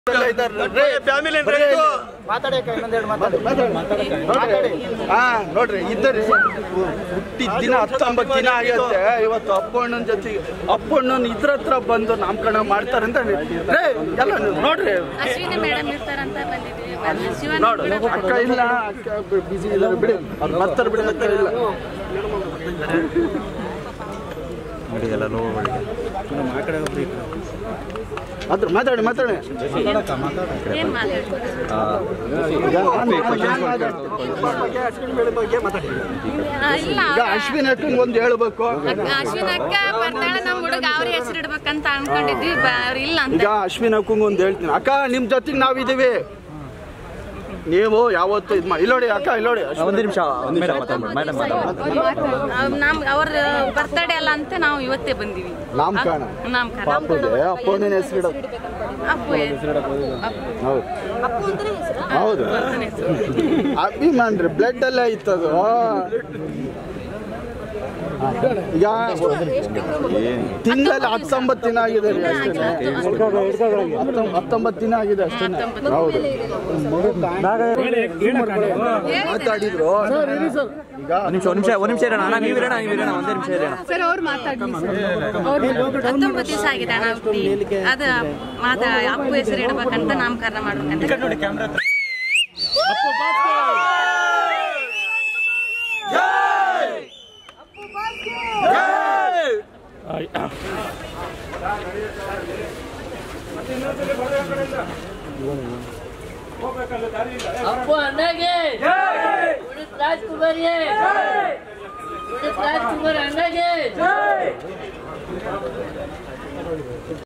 family ನೋಡ್ರಿ ಹಾ ನೋಡ್ರಿ ಇದ್ದರಿ ಹುಟ್ಟಿದ ದಿನ ಹತ್ತೊಂಬತ್ತು ದಿನ ಆಗತ್ತೆ ಇವತ್ತು ಅಪ್ಪಣ್ಣನ ಜೊತೆಗೆ ಅಪ್ಪಣ್ಣನ ಇದ್ರ ಹತ್ರ ಬಂದು ನಾಮಕರಣ ಮಾಡ್ತಾರೆ ಅಂತ ರೇ ಎಲ್ಲ ನೀವು ನೋಡ್ರಿ ಅಶ್ವಿನಿ ಮೇಡಮ್ ಇರ್ತಾರಂತ ಬಂದಿದ್ವಿ ಬಂದು ಶಿವನ ನೋಡು ಅಕ್ಕ ಇಲ್ಲ ಅಕ್ಕ ಬಿಸಿ ಇಲ್ಲ ಬಿಡಿ ಅವ್ರು ಬರ್ತಾರೆ ಬಿಡಿ ಅಕ್ಕ ಇಲ್ಲ ಅದ್ರ ಮಾತಾಡಿ ಮಾತಾಡಿ ಏನ್ ಮಾತಾಡ್ತಾರೆ ಈಗ ನಾನು ಆ, ಇಲ್ಲ ಈಗ ಅಶ್ವಿನ್ ಅಕ್ಕಂಗೆ ಒಂದು ಹೇಳ್ಬೇಕು ಅಕ್ಕ- ಅಶ್ವಿನ್ ಅಕ್ಕ ಬರ್ತಾಳೆ ನಮ್ಮ ಹುಡುಗ ಅವ್ರ ಹೆಸರು ಇಡ್ಬೇಕಂತ ಅನ್ಕೊಂಡಿದ್ವಿ ಬ- ಅವ್ರು ಇಲ್ಲ ಅಂತ ಈಗ ಅಶ್ವಿನ್ ಅಕ್ಕಂಗೆ ಒಂದು ಹೇಳ್ತೀನಿ ಅಕ್ಕ ನಿಮ್ ಜೊತೆಗೆ ನಾವಿದ್ದೀವಿ ನೀವು ಯಾವತ್ತು ಇದು ಮಾಡಿ ಇಲ್ಲೋಡಿ ಅಕ್ಕ ಇಲ್ಲೋಡಿ ಒಂದು ನಿಮಿಷ ಒಂದು ನಿಮಿಷ ಮಾತಾಡ್ಬಿಡಿ ಮೇಡಮ್ ಮಾತಾಡ್ಬಿಡಿ ನಮ್ ಅವ್ರ ಬರ್ತಡೇ ಅಲ್ಲ ಅಂತ ನಾವು ಇವತ್ತೇ ಬಂದಿವಿ ನಾಮಕರಣ ನಾಮಕರಣ ಪಾಪುಗೆ ಅಪ್ಪನ ಹೆಸರು ಇಡೋದು ಅಪ್ಪು ಹೌದು ಹೌದು ಅಭಿಮಾನ್ ರೀ ಬ್ಲಡ್ ಅಲ್ಲೇ ಇತ್ತದು ಈಗ ತಿಂಗಳಲ್ಲಿ ಹತ್ತೊಂಬತ್ತು ದಿನ ಆಗಿದೆ ರೀ ಅಷ್ಟೇ ಹತ್ತೊಂಬತ್ತು ದಿನ ಆಗಿದೆ ಅಷ್ಟೇ ಹೌದು ಮಾತಾಡಿದ್ರು ಈಗ ಒಂದು ನಿಮಿಷ ಒಂದು ನಿಮಿಷ ಒಂದು ನಿಮಿಷ ಇರೋಣ ಅಣ್ಣ ನೀವು ಇರೋಣ ನೀವು ಇರೋಣ ಒಂದೇ ನಿಮಿಷ ಇರೋಣ ಸರ್ ಅವ್ರು ಮಾತಾಡಿ ಹತ್ತೊಂಬತ್ತು ದಿವಸ ಆಗಿದೆ ಅಣ್ಣ ಹುಟ್ಟಿ ಅದ ಮಾತಾ ಅಪ್ಪು ಹೆಸರು ಇಡ್ಬೇಕಂತ ನಾಮಕರಣ ಮಾಡ್ಬೇಕಂತ ಅಪ್ಪು ಅಣ್ಣಗೆ ಉಳಿದ ರಾಜ್ಕುಮಾರ್ಗೆ ಉಳಿದ ರಾಜ್ಕುಮಾರ್ ಅಣ್ಣಗೆ